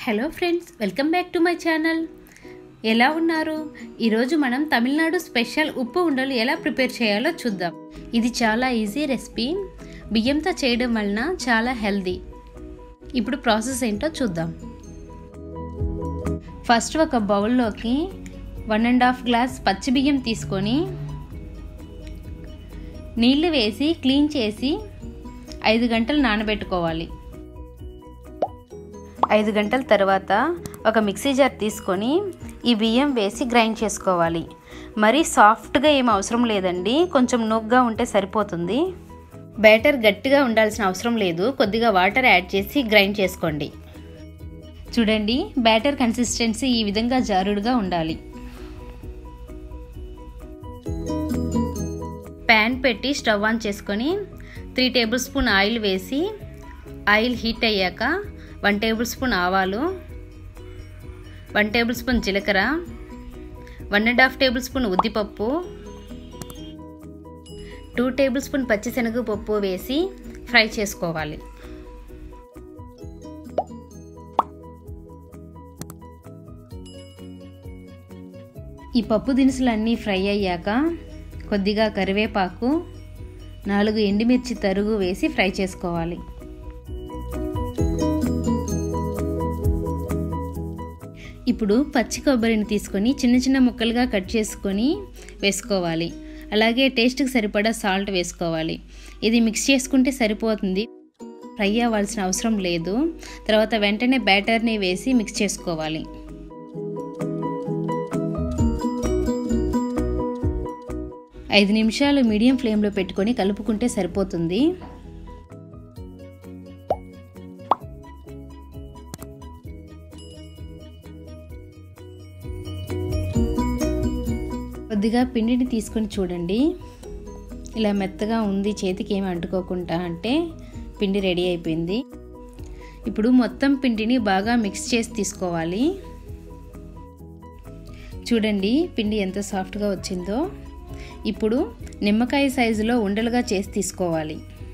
hello friends welcome back to my channel ఎలా ఉన్నారు ఈరోజు మనం తమిళనాడు స్పెషల్ ఉప్పు ఉండలు ఎలా ప్రిపేర్ చేయాలో చూద్దాం ఇది చాలా ఈజీ రెసిపీ బియ్యంతో చేయడం వలన చాలా హెల్దీ ఇప్పుడు ప్రాసెస్ ఏంటో చూద్దాం ఫస్ట్ ఒక బౌల్లోకి వన్ అండ్ హాఫ్ గ్లాస్ పచ్చి బియ్యం తీసుకొని నీళ్లు వేసి క్లీన్ చేసి ఐదు గంటలు నానబెట్టుకోవాలి ఐదు గంటల తర్వాత ఒక మిక్సీ జార్ తీసుకొని ఈ బియ్యం వేసి గ్రైండ్ చేసుకోవాలి మరీ సాఫ్ట్గా ఏం అవసరం లేదండి కొంచెం నొగ్గా ఉంటే సరిపోతుంది బ్యాటర్ గట్టిగా ఉండాల్సిన అవసరం లేదు కొద్దిగా వాటర్ యాడ్ చేసి గ్రైండ్ చేసుకోండి చూడండి బ్యాటర్ కన్సిస్టెన్సీ ఈ విధంగా జారుడుగా ఉండాలి ప్యాన్ పెట్టి స్టవ్ ఆన్ చేసుకొని త్రీ టేబుల్ స్పూన్ ఆయిల్ వేసి ఆయిల్ హీట్ అయ్యాక వన్ టేబుల్ స్పూన్ ఆవాలు వన్ టేబుల్ స్పూన్ జీలకర్ర one and half tablespoon ఉద్దిపప్పు టూ టేబుల్ స్పూన్ పచ్చిశనగపప్పు వేసి ఫ్రై చేసుకోవాలి ఈ పప్పు దినుసులన్నీ ఫ్రై అయ్యాక కొద్దిగా కరివేపాకు నాలుగు ఎండుమిర్చి తరుగు వేసి ఫ్రై చేసుకోవాలి ఇప్పుడు పచ్చి కొబ్బరిని తీసుకొని చిన్న చిన్న ముక్కలుగా కట్ చేసుకొని వేసుకోవాలి అలాగే టేస్ట్కి సరిపడా సాల్ట్ వేసుకోవాలి ఇది మిక్స్ చేసుకుంటే సరిపోతుంది ఫ్రై అవ్వాల్సిన అవసరం లేదు తర్వాత వెంటనే బ్యాటర్ని వేసి మిక్స్ చేసుకోవాలి ఐదు నిమిషాలు మీడియం ఫ్లేమ్లో పెట్టుకొని కలుపుకుంటే సరిపోతుంది కొద్దిగా పిండిని తీసుకొని చూడండి ఇలా మెత్తగా ఉంది చేతికి ఏమి అంటుకోకుండా అంటే పిండి రెడీ అయిపోయింది ఇప్పుడు మొత్తం పిండిని బాగా మిక్స్ చేసి తీసుకోవాలి చూడండి పిండి ఎంత సాఫ్ట్గా వచ్చిందో ఇప్పుడు నిమ్మకాయ సైజులో ఉండలుగా చేసి తీసుకోవాలి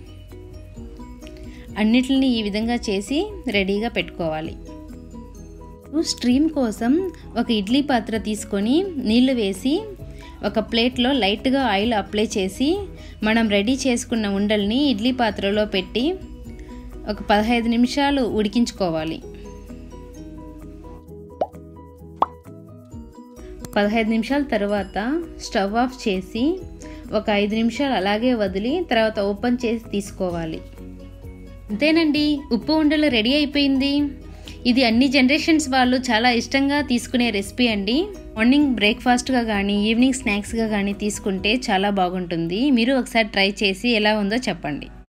అన్నిటిని ఈ విధంగా చేసి రెడీగా పెట్టుకోవాలి స్ట్రీమ్ కోసం ఒక ఇడ్లీ పాత్ర తీసుకొని నీళ్లు వేసి ఒక ప్లేట్లో లైట్గా ఆయిల్ అప్లై చేసి మనం రెడీ చేసుకున్న ఉండల్ని ఇడ్లీ పాత్రలో పెట్టి ఒక పదహైదు నిమిషాలు ఉడికించుకోవాలి పదహైదు నిమిషాల తర్వాత స్టవ్ ఆఫ్ చేసి ఒక ఐదు నిమిషాలు అలాగే వదిలి తర్వాత ఓపెన్ చేసి తీసుకోవాలి అంతేనండి ఉప్పు ఉండలు రెడీ అయిపోయింది ఇది అన్ని జనరేషన్స్ వాళ్ళు చాలా ఇష్టంగా తీసుకునే రెసిపీ అండి మార్నింగ్ బ్రేక్ఫాస్ట్గా కానీ ఈవినింగ్ స్నాక్స్గా కానీ తీసుకుంటే చాలా బాగుంటుంది మీరు ఒకసారి ట్రై చేసి ఎలా ఉందో చెప్పండి